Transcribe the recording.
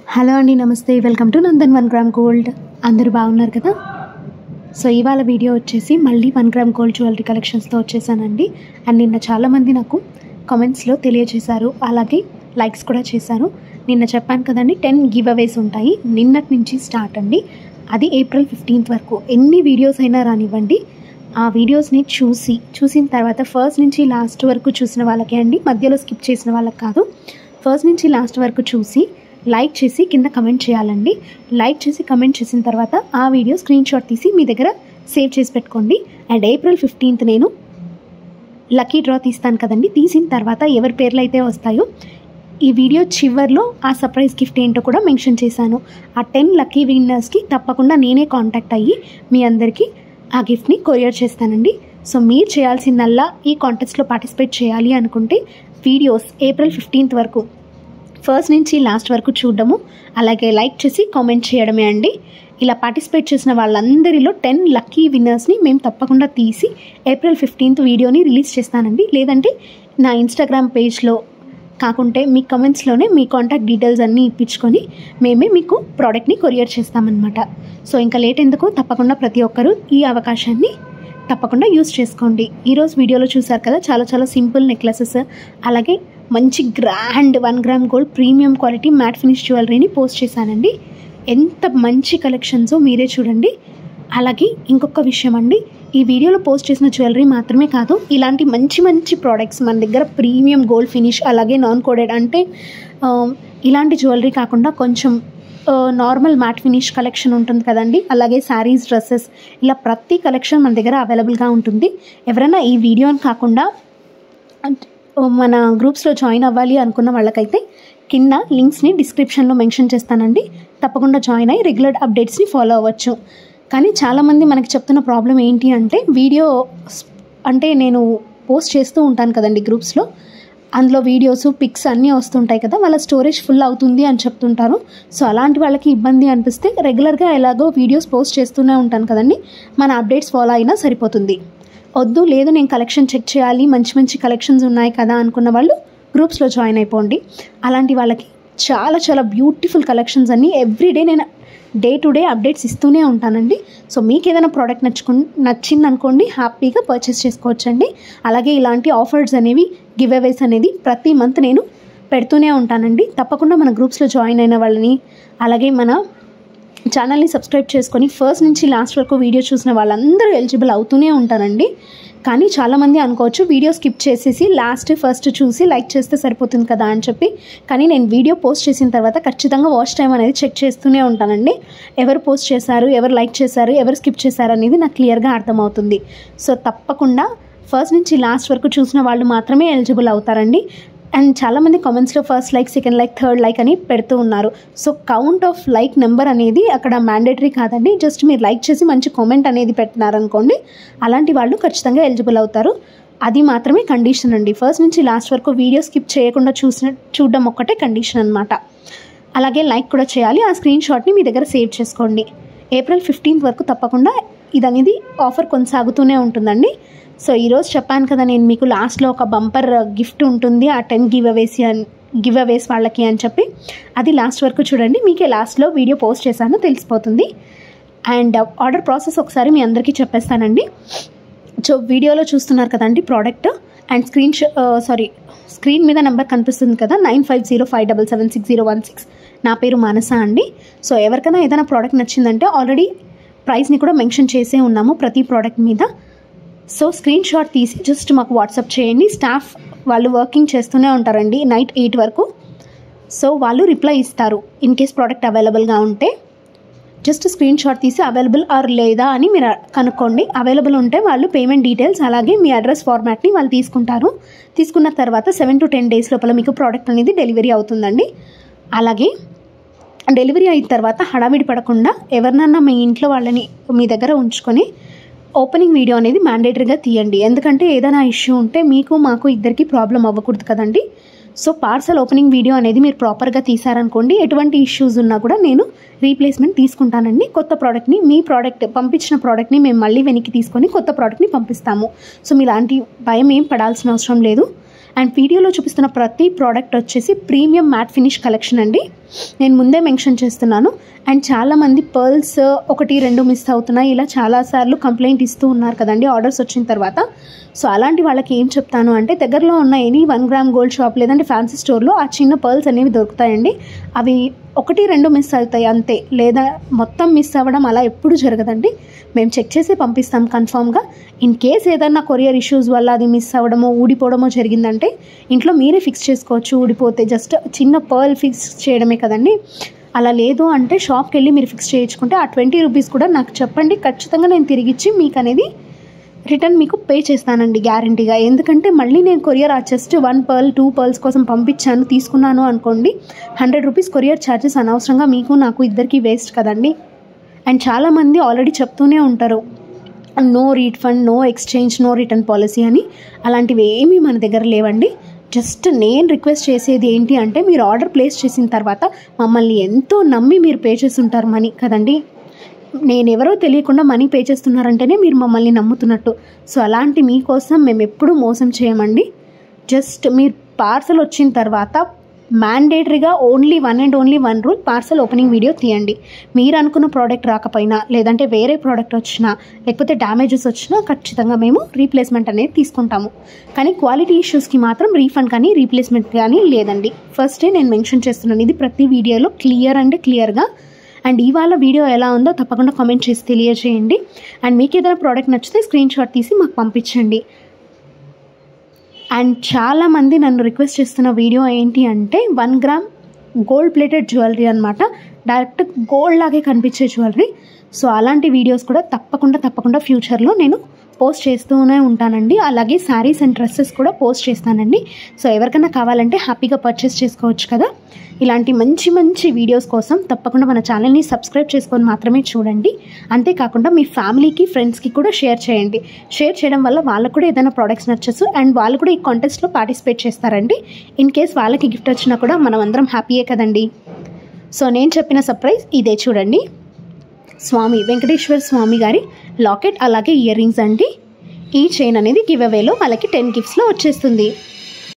hello అండి నమస్తే welcome to Nandan one gram gold అందరూ బాగున్నారు కదా సో ఇవాళ వీడియో వచ్చేసి మళ్ళీ వన్ గ్రామ్ గోల్డ్ జ్యువెలరీ కలెక్షన్స్తో వచ్చేసానండి అండ్ నిన్న చాలామంది నాకు కామెంట్స్లో తెలియజేశారు అలాగే లైక్స్ కూడా చేశారు నిన్న చెప్పాను కదండి టెన్ గివ్ అవేస్ ఉంటాయి నిన్నటి నుంచి స్టార్ట్ అండి అది ఏప్రిల్ ఫిఫ్టీన్త్ వరకు ఎన్ని వీడియోస్ అయినా రానివ్వండి ఆ వీడియోస్ని చూసి చూసిన తర్వాత ఫస్ట్ నుంచి లాస్ట్ వరకు చూసిన వాళ్ళకే అండి మధ్యలో స్కిప్ చేసిన వాళ్ళకి కాదు ఫస్ట్ నుంచి లాస్ట్ వరకు చూసి లైక్ చేసి కింద కమెంట్ చేయాలండి లైక్ చేసి కమెంట్ చేసిన తర్వాత ఆ వీడియో స్క్రీన్ షాట్ తీసి మీ దగ్గర సేవ్ చేసి పెట్టుకోండి అండ్ ఏప్రిల్ ఫిఫ్టీన్త్ నేను లక్కీ డ్రా తీస్తాను కదండి తీసిన తర్వాత ఎవరి పేర్లు అయితే వస్తాయో ఈ వీడియో చివర్లో ఆ సర్ప్రైజ్ గిఫ్ట్ ఏంటో కూడా మెన్షన్ చేశాను ఆ టెన్ లక్కీ విన్నర్స్కి తప్పకుండా నేనే కాంటాక్ట్ అయ్యి మీ అందరికీ ఆ గిఫ్ట్ని కొరియర్ చేస్తానండి సో మీరు చేయాల్సిందల్లా ఈ కాంటెస్ట్లో పార్టిసిపేట్ చేయాలి అనుకుంటే వీడియోస్ ఏప్రిల్ ఫిఫ్టీన్త్ వరకు ఫస్ట్ నుంచి లాస్ట్ వరకు చూడడము అలాగే లైక్ చేసి కామెంట్ చేయడమే అండి ఇలా పార్టిసిపేట్ చేసిన వాళ్ళందరిలో టెన్ లక్కీ విన్నర్స్ని మేము తప్పకుండా తీసి ఏప్రిల్ ఫిఫ్టీన్త్ వీడియోని రిలీజ్ చేస్తానండి లేదంటే నా ఇన్స్టాగ్రామ్ పేజ్లో కాకుంటే మీ కమెంట్స్లోనే మీ కాంటాక్ట్ డీటెయిల్స్ అన్నీ ఇప్పించుకొని మేమే మీకు ప్రోడక్ట్ని కొరియర్ చేస్తామన్నమాట సో ఇంకా లేట్ ఎందుకు తప్పకుండా ప్రతి ఒక్కరూ ఈ అవకాశాన్ని తప్పకుండా యూస్ చేసుకోండి ఈరోజు వీడియోలో చూసారు కదా చాలా చాలా సింపుల్ నెక్లెసెస్ అలాగే మంచి grand one gram gold premium quality matte finish జ్యువెలరీని పోస్ట్ చేశానండి ఎంత మంచి కలెక్షన్స్ మీరే చూడండి అలాగే ఇంకొక విషయం అండి ఈ వీడియోలో పోస్ట్ చేసిన జ్యువెలరీ మాత్రమే కాదు ఇలాంటి మంచి మంచి ప్రోడక్ట్స్ మన దగ్గర ప్రీమియం గోల్డ్ ఫినిష్ అలాగే నాన్ కోడెడ్ అంటే ఆ, ఇలాంటి జ్యువెలరీ కాకుండా కొంచెం నార్మల్ మ్యాట్ ఫినిష్ కలెక్షన్ ఉంటుంది కదండి అలాగే శారీస్ డ్రెస్సెస్ ఇలా ప్రతి కలెక్షన్ మన దగ్గర అవైలబుల్గా ఉంటుంది ఎవరైనా ఈ వీడియోని కాకుండా అంటే, ఓ, మన గ్రూప్స్లో జాయిన్ అవ్వాలి అనుకున్న వాళ్ళకైతే కింద లింక్స్ని డిస్క్రిప్షన్లో మెన్షన్ చేస్తానండి తప్పకుండా జాయిన్ అయ్యి రెగ్యులర్ అప్డేట్స్ని ఫాలో అవ్వచ్చు కానీ చాలామంది మనకి చెప్తున్న ప్రాబ్లం ఏంటి అంటే వీడియో స్- అంటే నేను పోస్ట్ చేస్తూ ఉంటాను కదండి గ్రూప్స్లో అందులో వీడియోస్ పిక్స్ అన్నీ వస్తుంటాయి కదా వాళ్ళ స్టోరేజ్ ఫుల్ అవుతుంది అని చెప్తుంటారు సో అలాంటి వాళ్ళకి ఇబ్బంది అనిపిస్తే రెగ్యులర్గా ఎలాగో వీడియోస్ పోస్ట్ చేస్తూనే ఉంటాను కదండి మన అప్డేట్స్ ఫాలో అయినా సరిపోతుంది వద్దు లేదు నేను కలెక్షన్ చెక్ చేయాలి మంచి మంచి కలెక్షన్స్ ఉన్నాయి కదా అనుకున్న వాళ్ళు గ్రూప్స్లో జాయిన్ అయిపోండి అలాంటి వాళ్ళకి చాలా చాలా బ్యూటిఫుల్ కలెక్షన్స్ అన్నీ ఎవ్రీడే నేను డే టు డే అప్డేట్స్ ఇస్తూనే ఉంటానండి సో మీకు ఏదైనా ప్రోడక్ట్ నచ్చుకు నచ్చింది అనుకోండి హ్యాపీగా పర్చేస్ చేసుకోవచ్చండి అలాగే ఇలాంటి ఆఫర్స్ అనేవి గివ్ అవేస్ అనేది ప్రతి మంత్ నేను పెడుతూనే ఉంటానండి తప్పకుండా మన గ్రూప్స్లో జాయిన్ అయిన వాళ్ళని అలాగే మన ఛానల్ని సబ్స్క్రైబ్ చేసుకొని ఫస్ట్ నుంచి లాస్ట్ వరకు వీడియో చూసిన వాళ్ళందరూ ఎలిజిబుల్ అవుతూనే ఉంటారండి కానీ చాలామంది అనుకోవచ్చు వీడియో స్కిప్ చేసేసి లాస్ట్ ఫస్ట్ చూసి లైక్ చేస్తే సరిపోతుంది కదా అని చెప్పి కానీ నేను వీడియో పోస్ట్ చేసిన తర్వాత ఖచ్చితంగా వాచ్ టైం అనేది చెక్ చేస్తూనే ఉంటానండి ఎవరు పోస్ట్ చేశారు ఎవరు లైక్ చేశారు ఎవరు స్కిప్ చేశారు అనేది నాకు క్లియర్గా అర్థమవుతుంది సో తప్పకుండా ఫస్ట్ నుంచి లాస్ట్ వరకు చూసిన వాళ్ళు మాత్రమే ఎలిజిబుల్ అవుతారండి అండ్ చాలామంది కామెంట్స్లో first like second like third like అని పెడుతూ ఉన్నారు so count of like number అనేది అక్కడ మ్యాండేటరీ కాదండి జస్ట్ మీరు లైక్ చేసి మంచి కామెంట్ అనేది పెట్టినారనుకోండి అలాంటి వాళ్ళు ఖచ్చితంగా ఎలిజిబుల్ అవుతారు అది మాత్రమే కండిషన్ అండి ఫస్ట్ నుంచి లాస్ట్ వరకు వీడియో స్కిప్ చేయకుండా చూసిన చూడడం ఒక్కటే కండిషన్ అనమాట అలాగే లైక్ కూడా చేయాలి ఆ స్క్రీన్ షాట్ని మీ దగ్గర సేవ్ చేసుకోండి ఏప్రిల్ ఫిఫ్టీన్త్ వరకు తప్పకుండా ఇది అనేది ఆఫర్ కొనసాగుతూనే ఉంటుందండి సో ఈరోజు చెప్పాను కదా నేను మీకు లాస్ట్లో ఒక బంపర్ గిఫ్ట్ ఉంటుంది ఆ టెన్ గివ్ అవేసి అని గివ్ అవేస్ వాళ్ళకి అని చెప్పి అది లాస్ట్ వరకు చూడండి మీకే లాస్ట్లో వీడియో పోస్ట్ చేశాను తెలిసిపోతుంది అండ్ ఆర్డర్ ప్రాసెస్ ఒకసారి మీ అందరికీ చెప్పేస్తానండి సో వీడియోలో చూస్తున్నారు కదండి product and screen sorry screen మీద నెంబర్ కనిపిస్తుంది కదా nine five zero five double seven six zero one six నా పేరు మానస అండి సో ఎవరికైనా ఏదైనా ప్రోడక్ట్ నచ్చిందంటే ఆల్రెడీ ప్రైస్ని కూడా మెన్షన్ చేసే ఉన్నాము ప్రతి ప్రోడక్ట్ మీద సో స్క్రీన్ షాట్ తీసి జస్ట్ మాకు వాట్సాప్ చేయండి స్టాఫ్ వాళ్ళు వర్కింగ్ చేస్తూనే ఉంటారండి నైట్ ఎయిట్ వరకు సో వాళ్ళు రిప్లై ఇస్తారు ఇన్ కేస్ ప్రోడక్ట్ అవైలబుల్గా ఉంటే జస్ట్ స్క్రీన్ షాట్ తీసి అవైలబుల్ ఆర్ లేదా అని మీరు కనుక్కోండి అవైలబుల్ ఉంటే వాళ్ళు పేమెంట్ డీటెయిల్స్ అలాగే మీ అడ్రస్ ఫార్మాట్ని వాళ్ళు తీసుకుంటారు తీసుకున్న తర్వాత సెవెన్ టు టెన్ డేస్ లోపల మీకు ప్రోడక్ట్ అనేది డెలివరీ అవుతుందండి అలాగే డెలివరీ అయిన తర్వాత హడావిడి పడకుండా ఎవరినన్నా మీ ఇంట్లో వాళ్ళని మీ దగ్గర ఉంచుకొని ఓపెనింగ్ వీడియో అనేది మ్యాండేటరీగా తీయండి ఎందుకంటే ఏదైనా ఇష్యూ ఉంటే మీకు మాకు ఇద్దరికి ప్రాబ్లం అవ్వకూడదు కదండి సో పార్సల్ ఓపెనింగ్ వీడియో అనేది మీరు ప్రాపర్గా తీసారనుకోండి ఎటువంటి ఇష్యూస్ ఉన్నా కూడా నేను రీప్లేస్మెంట్ తీసుకుంటానండి కొత్త ప్రోడక్ట్ని మీ ప్రోడక్ట్ పంపించిన ప్రోడక్ట్ని మేము మళ్ళీ వెనక్కి తీసుకొని కొత్త ప్రోడక్ట్ని పంపిస్తాము సో మీలాంటి భయం ఏం పడాల్సిన అవసరం లేదు అండ్ వీడియోలో చూపిస్తున్న ప్రతి ప్రోడక్ట్ వచ్చేసి ప్రీమియం మ్యాట్ ఫినిష్ కలెక్షన్ అండి నేను ముందే మెన్షన్ చేస్తున్నాను అండ్ చాలామంది పర్ల్స్ ఒకటి రెండు మిస్ అవుతున్నాయి ఇలా చాలాసార్లు కంప్లైంట్ ఇస్తూ ఉన్నారు కదండి ఆర్డర్స్ వచ్చిన తర్వాత సో అలాంటి వాళ్ళకి ఏం చెప్తాను అంటే దగ్గరలో ఉన్న any one gram gold shop లేదంటే ఫ్యాన్సీ స్టోర్లో ఆ చిన్న పర్ల్స్ అనేవి దొరుకుతాయండి అవి ఒకటి రెండు మిస్ అవుతాయి అంతే లేదా మొత్తం మిస్ అవ్వడం అలా ఎప్పుడు జరగదండి మేము చెక్ చేసి పంపిస్తాం కన్ఫామ్గా ఇన్ కేస్ ఏదన్నా కొరియర్ ఇష్యూస్ వల్ల అది మిస్ అవ్వడమో ఊడిపోవడమో జరిగిందంటే ఇంట్లో మీరే ఫిక్స్ చేసుకోవచ్చు ఊడిపోతే జస్ట్ చిన్న పర్ల్ ఫిక్స్ చేయడమే కదండి అలా లేదు అంటే షాప్కి వెళ్ళి మీరు ఫిక్స్ చేయించుకుంటే ఆ ట్వంటీ రూపీస్ కూడా నాకు చెప్పండి ఖచ్చితంగా నేను తిరిగిచ్చి మీకు అనేది రిటర్న్ మీకు పే చేస్తానండి గ్యారంటీగా ఎందుకంటే మళ్ళీ నేను కొరియర్ ఆ just one pearl two pearls కోసం పంపించాను తీసుకున్నాను అనుకోండి హండ్రెడ్ రూపీస్ కొరియర్ ఛార్జెస్ అనవసరంగా మీకు నాకు ఇద్దరికి వేస్ట్ కదండి అండ్ చాలామంది ఆల్రెడీ చెప్తూనే ఉంటారు no refund no exchange no return policy అని అలాంటివి ఏమీ మన దగ్గర లేవండి జస్ట్ నేను రిక్వెస్ట్ చేసేది ఏంటి అంటే మీరు ఆర్డర్ ప్లేస్ చేసిన తర్వాత మమ్మల్ని ఎంతో నమ్మి మీరు పే చేస్తుంటారు మనీ కదండి నేను ఎవరో తెలియకుండా మనీ పే చేస్తున్నారంటేనే మీరు మమ్మల్ని నమ్ముతున్నట్టు సో అలాంటి మీకోసం మేము ఎప్పుడూ మోసం చేయమండి జస్ట్ మీరు పార్సల్ వచ్చిన తర్వాత మ్యాండేటరీగా only one and only one rule parcel opening video తీయండి మీరు అనుకున్న ప్రోడక్ట్ రాకపోయినా లేదంటే వేరే ప్రోడక్ట్ వచ్చినా లేకపోతే డ్యామేజెస్ వచ్చినా ఖచ్చితంగా మేము రీప్లేస్మెంట్ అనేది తీసుకుంటాము కానీ క్వాలిటీ ఇష్యూస్కి మాత్రం రీఫండ్ కానీ రీప్లేస్మెంట్ కానీ లేదండి ఫస్టే నేను మెన్షన్ చేస్తున్నాను ఇది ప్రతి వీడియోలో క్లియర్ అండ్ క్లియర్గా అండ్ ఇవాళ వీడియో ఎలా ఉందో తప్పకుండా కామెంట్ చేసి తెలియజేయండి అండ్ మీకు ఏదైనా ప్రోడక్ట్ నచ్చితే స్క్రీన్ షాట్ తీసి మాకు పంపించండి అండ్ చాలామంది నన్ను రిక్వెస్ట్ చేస్తున్న వీడియో ఏంటి అంటే one gram gold plated jewellery అనమాట డైరెక్ట్ గోల్డ్ లాగే కనిపించే జ్యువెలరీ సో అలాంటి వీడియోస్ కూడా తప్పకుండా తప్పకుండా ఫ్యూచర్లో నేను పోస్ట్ చేస్తూనే ఉంటానండి అలాగే శారీస్ అండ్ డ్రెస్సెస్ కూడా పోస్ట్ చేస్తానండి సో ఎవరికైనా కావాలంటే హ్యాపీగా పర్చేస్ చేసుకోవచ్చు కదా ఇలాంటి మంచి మంచి వీడియోస్ కోసం తప్పకుండా మన ఛానల్ని సబ్స్క్రైబ్ చేసుకొని మాత్రమే చూడండి అంతేకాకుండా మీ ఫ్యామిలీకి ఫ్రెండ్స్కి కూడా షేర్ చేయండి షేర్ చేయడం వల్ల వాళ్ళకు కూడా ఏదైనా ప్రోడక్ట్స్ నచ్చచ్చు అండ్ వాళ్ళు కూడా ఈ కాంటెస్ట్లో పార్టిసిపేట్ చేస్తారండి ఇన్ కేస్ వాళ్ళకి గిఫ్ట్ వచ్చినా కూడా మనం అందరం హ్యాపీయే కదండి సో నేను చెప్పిన సర్ప్రైజ్ ఇదే చూడండి స్వామి వెంకటేశ్వర స్వామి గారి లాకెట్ అలాగే ఇయర్ రింగ్స్ అండి ఈ చైన్ అనేది గివ్ అవేలో వాళ్ళకి టెన్ గిఫ్ట్స్లో వచ్చేస్తుంది